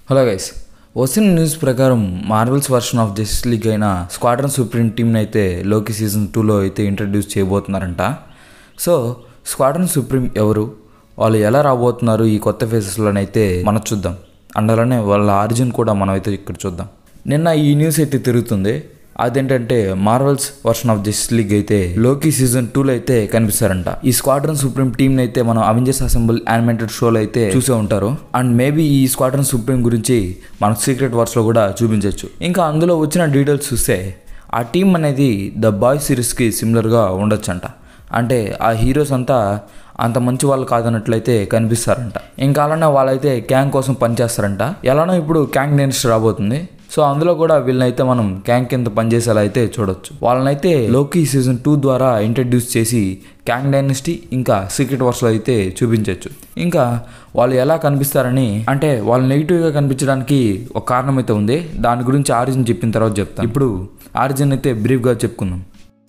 hello guys వచ్చిన news ప్రకారం Marvel's version of justice league అయిన స్క్వాడ్రన్ సుప్రీం టీంని అయితే లోకి సీజన్ టూలో అయితే ఇంట్రడ్యూస్ చేయబోతున్నారంట సో స్క్వాడ్రన్ సుప్రీం ఎవరు వాళ్ళు ఎలా రాబోతున్నారు ఈ కొత్త ఫేసెస్లోనైతే మనం చూద్దాం అండ్ అలానే వాళ్ళ ఆరిజిన్ కూడా మనం అయితే ఇక్కడ చూద్దాం నిన్న ఈ న్యూస్ అయితే తిరుగుతుంది అదేంటంటే Marvel's version of justice league అయితే లోకి సీజన్ టూలో అయితే కనిపిస్తారంట ఈ స్క్వాడ్రన్ సుప్రీం టీమ్ అయితే మనం అవెంజర్స్ అసెంబుల్ యానిమేటెడ్ షోలో అయితే చూసే ఉంటారు అండ్ మేబీ ఈ స్క్వాడ్రన్ సుప్రీం గురించి మనకు సీక్రెట్ వర్స్ లో కూడా చూపించవచ్చు ఇంకా అందులో వచ్చిన డీటెయిల్స్ చూస్తే ఆ టీం అనేది ద బాయ్ సిరీస్కి సిమిలర్గా ఉండొచ్చంట అంటే ఆ హీరోస్ అంతా అంత మంచి వాళ్ళు కాదన్నట్లయితే కనిపిస్తారంట ఇంకా అలానే వాళ్ళైతే క్యాంగ్ కోసం పనిచేస్తారంట ఎలానో ఇప్పుడు క్యాంగ్ డైనస్టీ రాబోతుంది సో అందులో కూడా వీళ్ళనైతే మనం క్యాంగ్ కింద పనిచేసేలా అయితే చూడొచ్చు వాళ్ళనైతే లోకి సీజన్ టూ ద్వారా ఇంట్రడ్యూస్ చేసి క్యాంగ్ డైనస్టీ ఇంకా సీక్రెట్ వర్స్లో అయితే చూపించవచ్చు ఇంకా వాళ్ళు ఎలా కనిపిస్తారని అంటే వాళ్ళు నెగిటివ్గా కనిపించడానికి ఒక కారణం అయితే ఉంది దాని గురించి ఆరిజిన్ చెప్పిన తర్వాత చెప్తాను ఇప్పుడు ఆరిజిన్ అయితే బ్రీఫ్గా చెప్పుకుందాం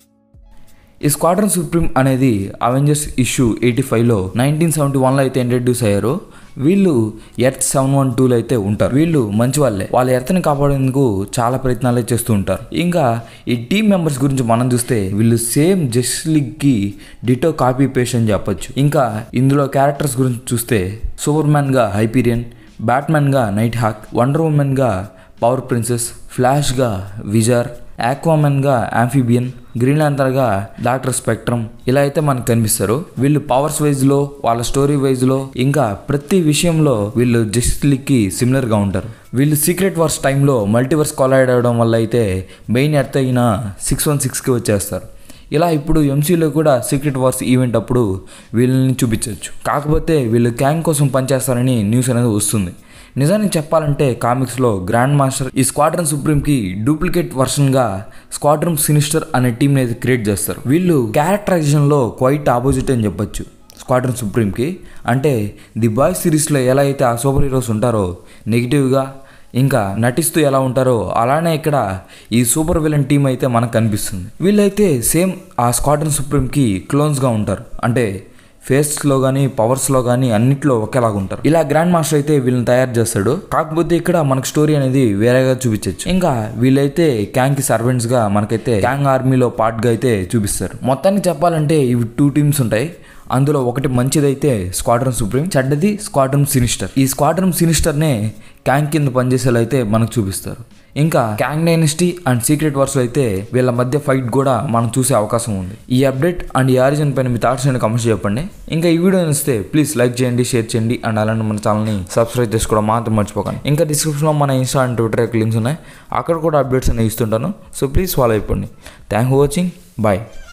ఈ స్క్వాడ్రన్ సుప్రీం అనేది అవెంజర్స్ ఇష్యూ ఎయిటీ ఫైవ్లో నైన్టీన్ సెవెంటీ వన్లో అయితే ఇంట్రడ్యూస్ అయ్యారు వీళ్ళు ఎర్త్ సెవెన్ వన్ టూలో అయితే ఉంటారు వీళ్ళు మంచి వాళ్ళే వాళ్ళ ఎర్త్ని కాపాడేందుకు చాలా ప్రయత్నాలు చేస్తూ ఉంటారు ఇంకా ఈ టీం మెంబర్స్ గురించి మనం చూస్తే వీళ్ళు సేమ్ జస్టిస్ లీగ్కి డిటో కాపీ పేస్ట్ అని చెప్పొచ్చు ఇంకా ఇందులో క్యారెక్టర్స్ గురించి చూస్తే సూపర్ మ్యాన్గా హైపీరియన్ బ్యాట్మెన్గా నైట్ హాక్ వండర్ ఉమెన్గా పవర్ ప్రిన్సెస్ ఫ్లాష్గా విజార్ ఆక్వామెన్గా ఆంఫిబియన్ గ్రీన్ ల్యాంతర్గా డాక్టర్ స్పెక్ట్రమ్ ఇలా అయితే మనకు కనిపిస్తారు వీళ్ళు పవర్స్ వైజ్లో వాళ్ళ స్టోరీ వైజ్లో ఇంకా ప్రతి విషయంలో వీళ్ళు జస్టిస్ లీగ్కి సిమిలర్గా ఉంటారు వీళ్ళు సీక్రెట్ వర్స్ టైంలో మల్టీవర్స్ కొలైడ్ అవడం వల్ల అయితే మెయిన్ ఎర్త్ అయిన సిక్స్ వన్ సిక్స్కి వచ్చేస్తారు ఇలా ఇప్పుడు ఎంసీలో కూడా సీక్రెట్ వార్స్ ఈవెంట్ అప్పుడు వీళ్ళని చూపించవచ్చు కాకపోతే వీళ్ళు క్యాంగ్ కోసం పనిచేస్తారని న్యూస్ అనేది వస్తుంది నిజానికి చెప్పాలంటే కామిక్స్లో గ్రాండ్ మాస్టర్ ఈ స్క్వాడ్రన్ సుప్రీంకి డూప్లికేట్ వర్షన్గా స్క్వాడ్రన్ సినిస్టర్ అనే టీంని అయితే క్రియేట్ చేస్తారు వీళ్ళు క్యారెక్టరైజేషన్లో క్వైట్ ఆపోజిట్ అని చెప్పొచ్చు స్క్వాడ్రన్ సుప్రీంకి అంటే ది బాయ్ సిరీస్లో ఎలా అయితే ఆ సూపర్ హీరోస్ ఉంటారో నెగిటివ్గా ఇంకా నటిస్తూ ఎలా ఉంటారో అలానే ఇక్కడ ఈ సూపర్ విలన్ టీం అయితే మనకు కనిపిస్తుంది వీళ్ళైతే సేమ్ ఆ స్క్వాడ్రన్ సుప్రీంకి క్లోన్స్గా ఉంటారు అంటే ఫేస్లో కానీ పవర్స్లో కానీ అన్నిట్లో ఒకేలాగా ఉంటారు ఇలా గ్రాండ్ మాస్టర్ అయితే వీళ్ళని తయారు చేస్తాడు కాకపోతే ఇక్కడ మనకు స్టోరీ అనేది వేరేగా చూపించచ్చు ఇంకా వీళ్ళైతే క్యాంగ్ కి సర్వెంట్స్ గా మనకైతే క్యాంగ్ ఆర్మీలో పార్ట్ గా అయితే చూపిస్తారు మొత్తానికి చెప్పాలంటే ఇవి టూ టీమ్స్ ఉంటాయి అందులో ఒకటి మంచిదైతే స్క్వాడ్రన్ సుప్రీం చెడ్డది స్క్వాడ్రన్ సినిస్టర్ ఈ స్క్వాడ్రన్ సినిస్టర్నే క్యాంగ్ కింద పనిచేసేలా అయితే మనకు చూపిస్తారు ఇంకా Kang dynasty and secret wars అయితే వీళ్ళ మధ్య ఫైట్ కూడా మనం చూసే అవకాశం ఉంది ఈ అప్డేట్ అండ్ ఈ ఆరిజిన్ పైన మీ థాట్స్ అండ్ కమెంట్స్ చెప్పండి ఇంకా ఈ వీడియో నచ్చితే ప్లీజ్ లైక్ చేయండి షేర్ చేయండి అండ్ అలానే మన ఛానల్ని సబ్స్క్రైబ్ చేసుకోవడం మాత్రం మర్చిపోకండి ఇంకా డిస్క్రిప్షన్లో మన ఇన్స్టా అండ్ ట్విట్టర్ లింక్స్ ఉన్నాయి అక్కడ కూడా అప్డేట్స్ అనేవి ఇస్తుంటాను సో ప్లీజ్ ఫాలో అయిపోండి థ్యాంక్ ఫర్ వాచింగ్ బాయ్